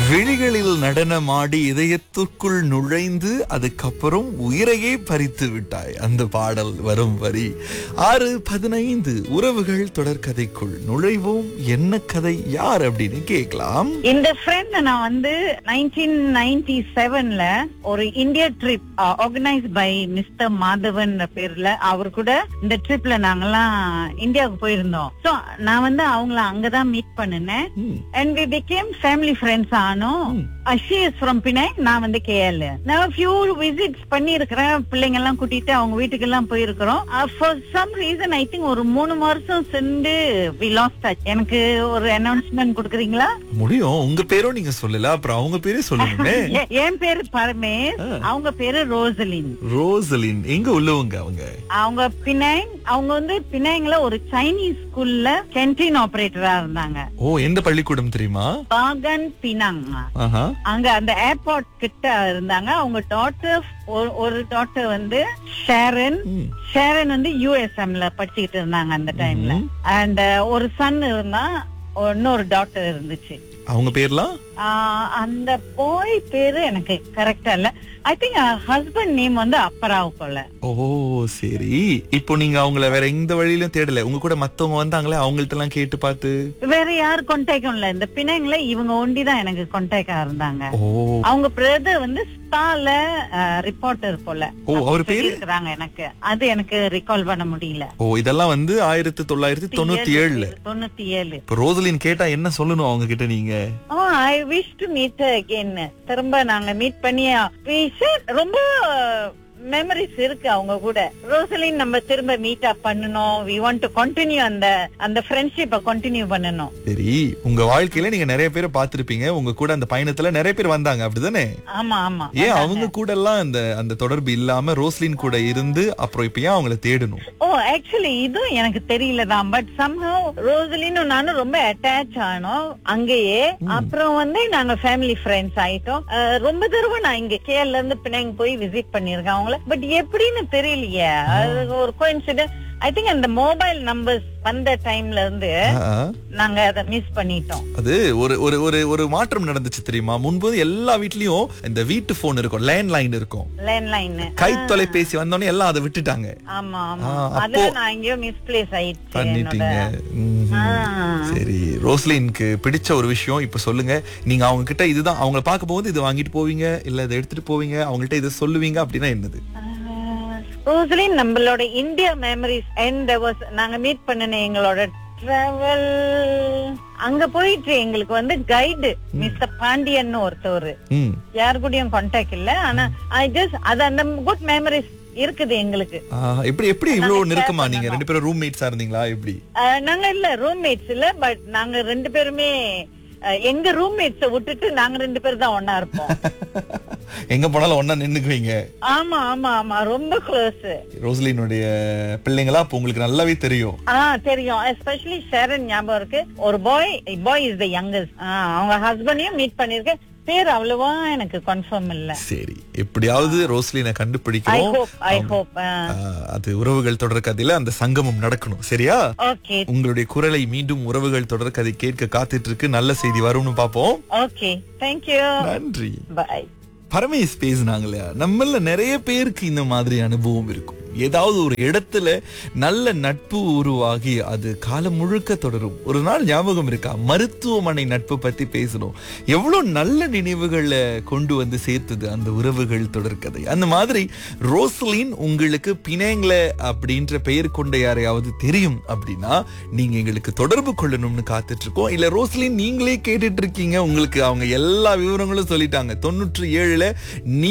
விழிகளில் நடனமாடி இதயத்துக்குள் நுழைந்து அதுக்கப்புறம் உயிரையே பறித்து விட்டாய் அந்த பாடல் வரும் வரி ஆறு பதினைந்து உறவுகள் தொடர்கதைக்குள் நுழைவோம் என்ன கதை யார் அப்படின்னு கேட்கலாம் இந்த ஃப்ரெண்ட் நான் வந்து நைன்டீன் நைன்டி செவன்ல ஒரு India trip organise by mister Madhavan பேர்ல அவர் கூட இந்த ட்ரிப்ல நாங்கெல்லாம் இந்தியாவுக்கு போயிருந்தோம் சோ நான் வந்து அவங்கள அங்கதான் மீட் பண்ணினேன் hmm, and we become family friends ஆனோம் ஷி இஸ் ஃப்ரம் பினாய் நான் வந்து கேஎல் நான் ஃபியூ விசிட்ஸ் பண்ணி இருக்கிறேன் பிள்ளைங்க எல்லாம் கூட்டிட்டு அவங்க வீட்டுக்கு எல்லாம் போயிருக்கிறோம் for some reason I think ஒரு மூணு வருஷம் சென்று வி லாஸ்ட் எனக்கு ஒரு அனௌன்ஸ்மெண்ட் கொடுக்குறீங்களா முடியும் உங்க பேரும் நீங்க சொல்லல அப்புறம் அவங்க பேரே சொல்லணுமே எ- என் பேரு பரமேஷ் அவங்க பேரு ரோசலின் ரோசலின் எங்க உள்ளவங்க அவங்க அவங்க பினாங் அவங்க வந்து பினாங்ல ஒரு சைனீஸ் ஸ்கூல்ல கேன்டீன் ஆபரேட்டரா இருந்தாங்க ஓ எந்த பள்ளிக்கூடம் தெரியுமா பாகன் பினாங் ஆஹா அங்க அந்த ஏர்போர்ட் கிட்ட இருந்தாங்க அவங்க டாட்டர் ஒரு டாட்டர் வந்து ஷேரன் ம். ஷேரன் வந்து யூஎஸ்எம்ல படிச்சுக்கிட்டு இருந்தாங்க அந்த டைம்ல அண்ட் ஒரு சன் இருந்தா இன்னொரு டாட்டர் இருந்துச்சு அவங்க பேர்லாம் ஆஹ் அந்த பாய் பேரு எனக்கு கரெக்டா இல்ல ஐ திங்க் ஹஸ்பண்ட் நேம் வந்து அப்பராவ் போல ஓ சரி இப்போ நீங்க அவங்கள வேற எந்த வழியிலும் தேடல உங்க கூட மத்தவங்க வந்தாங்களே அவங்கள்ட்ட எல்லாம் கேட்டு பார்த்து வேற யாரு கான்டாக்டும் இல்ல இந்த பிணைங்கள இவங்க ஒண்டிதான் எனக்கு கான்டாக்டா இருந்தாங்க ஓ அவங்க பிரதர் வந்து ஸ்டால ரிப்போர்ட்டர் போல ஓ அவர் பேரு இருக்கிறாங்க எனக்கு அது எனக்கு ரிகால் பண்ண முடியல ஓ இதெல்லாம் வந்து ஆயிரத்தி தொள்ளாயிரத்தி தொண்ணூத்தி ஏழுல தொண்ணூத்தி ஏழு இப்ப ரோசலின் கேட்டா என்ன சொல்லணும் அவங்க கிட்ட நீங்க oh I wish to meet again திரும்ப நாங்க மீட் பண்ணி we shared ரொம்ப மெமரிஸ் இருக்கு அவங்க கூட ரோசலின் நம்ம திரும்ப மீட் அப் பண்ணணும் வி வாண்ட் டு கண்டினியூ அந்த அந்த ஃப்ரெண்ட்ஷிப்பை கண்டினியூ பண்ணணும் சரி உங்க வாழ்க்கையில நீங்க நிறைய பேரை பார்த்திருப்பீங்க உங்க கூட அந்த பயணத்துல நிறைய பேர் வந்தாங்க அப்படிதானே ஆமா ஆமா ஏன் அவங்க கூட எல்லாம் அந்த அந்த தொடர்பு இல்லாம ரோஸ்லின் கூட இருந்து அப்புறம் இப்ப ஏன் அவங்கள தேடணும் ஓ ஆக்சுவலி இதுவும் எனக்கு தெரியல தான் பட் சம்ஹவ் ரோசலினும் நானும் ரொம்ப அட்டாச் ஆனோம் அங்கேயே அப்புறம் வந்து நாங்க ஃபேமிலி ஃப்ரெண்ட்ஸ் ஆயிட்டோம் அஹ், ரொம்ப தடவை நான் இங்க கேரள இருந்து பின்னாங்க போய் விசிட் பண்ணிருக்கேன் அவங்கள பட் எப்படின்னு தெரியலையே அது ஒரு கோயின்சிடன்ஸ் ஐ திங்க் அந்த மொபைல் நம்பர்ஸ் வந்த டைம்ல இருந்து ஆ, நாங்க அதை மிஸ் பண்ணிட்டோம் அது ஒரு ஒரு ஒரு ஒரு மாற்றம் நடந்துச்சு தெரியுமா முன்பு எல்லா வீட்லயும் இந்த வீட்டு போன் இருக்கும் லேண்ட்லைன் இருக்கும் லேண்ட்லைன் கை தொலைபேசி வந்தோடனே எல்லாம் அதை விட்டுட்டாங்க ஆமா ஆமா ஆ, அப்போ- அதுல நான் எங்கேயோ மிஸ்பிளேஸ் ஆயிடுச்சு பண்ணிட்டீங்க என்னோட ம்ஹும். ஆ. சரி ரோஸ்லினுக்கு பிடிச்ச ஒரு விஷயம் இப்ப சொல்லுங்க நீங்க அவங்க கிட்ட இதுதான் அவங்கள பார்க்க போகுது இது வாங்கிட்டு போவீங்க இல்ல இதை எடுத்துட்டு போவீங்க அவங்கள்ட்ட இதை சொல்லுவீங்க அப்படின்னா என்னது ரோசலின் நம்மளோட இந்தியா மெமரிஸ் அண்ட் வாஸ் நாங்க மீட் பண்ணின எங்களோட டிராவல் அங்க போயிட்டு எங்களுக்கு வந்து கைடு மிஸ்டர் பாண்டியன் ஒருத்தவர் ம் யாரு கூடயும் கான்டாக்ட் இல்ல ஆனா ஐ ஜஸ்ட் அது அந்த குட் மெமரிஸ் இருக்குது எங்களுக்கு ஆ, எப்படி எப்படி இவ்வளவு நெருக்கமா நீங்க ரெண்டு பேரும் ரூம்மேட்ஸா இருந்தீங்களா எப்படி அஹ், நாங்க இல்ல ரூம்மேட்ஸ் இல்ல பட் நாங்க ரெண்டு பேருமே அஹ், எங்க ரூம்மேட்ஸ விட்டுட்டு நாங்க ரெண்டு பேரும் தான் ஒன்னா இருப்போம் எங்க போனாலும் ஒன்னா நின்னுக்குவீங்க ஆமா ஆமா ஆமா ரொம்ப க்ளோஸ் ரோஸ்லினுடைய பிள்ளைங்களா அப்ப உங்களுக்கு நல்லாவே தெரியும் ஆ தெரியும் எஸ்பெஷலி ஷேரன் ஞாபகம் இருக்கு ஒரு பாய் பாய் இஸ் த யங்கஸ்ட் அவங்க ஹஸ்பண்டையும் மீட் பண்ணிருக்கேன் பேர் அவ்வளவா எனக்கு கன்ஃபார்ம் இல்ல சரி எப்படியாவது ரோஸ்லினை ஐ கண்டுபிடிக்கணும் ஹோப் ஐ ஹோப் ஆ, அது உறவுகள் தொடர் கதையில அந்த சங்கமம் நடக்கணும் சரியா ஓகே உங்களுடைய குரலை மீண்டும் உறவுகள் தொடர் கதை கேட்க காத்துட்டு இருக்கு நல்ல செய்தி வரும்னு பாப்போம் ஓகே தேங்க்யூ நன்றி பாய் பரமேஷ் பேசினாங்க இல்லையா நம்மள நிறைய பேருக்கு இந்த மாதிரி அனுபவம் இருக்கும் ஏதாவது ஒரு இடத்துல நல்ல நட்பு உருவாகி அது காலம் முழுக்க தொடரும் ஒரு நாள் ஞாபகம் இருக்கா மருத்துவமனை நட்பு பத்தி பேசணும் எவ்வளவு நல்ல நினைவுகளை கொண்டு வந்து சேர்த்தது அந்த உறவுகள் தொடர்கதை அந்த மாதிரி ரோஸ்லின் உங்களுக்கு பினேங்ல அப்படின்ற பெயர் கொண்ட யாரையாவது தெரியும் அப்படின்னா நீங்க எங்களுக்கு தொடர்பு கொள்ளணும்னு காத்துட்டு இருக்கோம் இல்ல ரோஸ்லின் நீங்களே கேட்டுட்டு இருக்கீங்க உங்களுக்கு அவங்க எல்லா விவரங்களும் சொல்லிட்டாங்க தொண்ணூற்றி ஏழுல நீ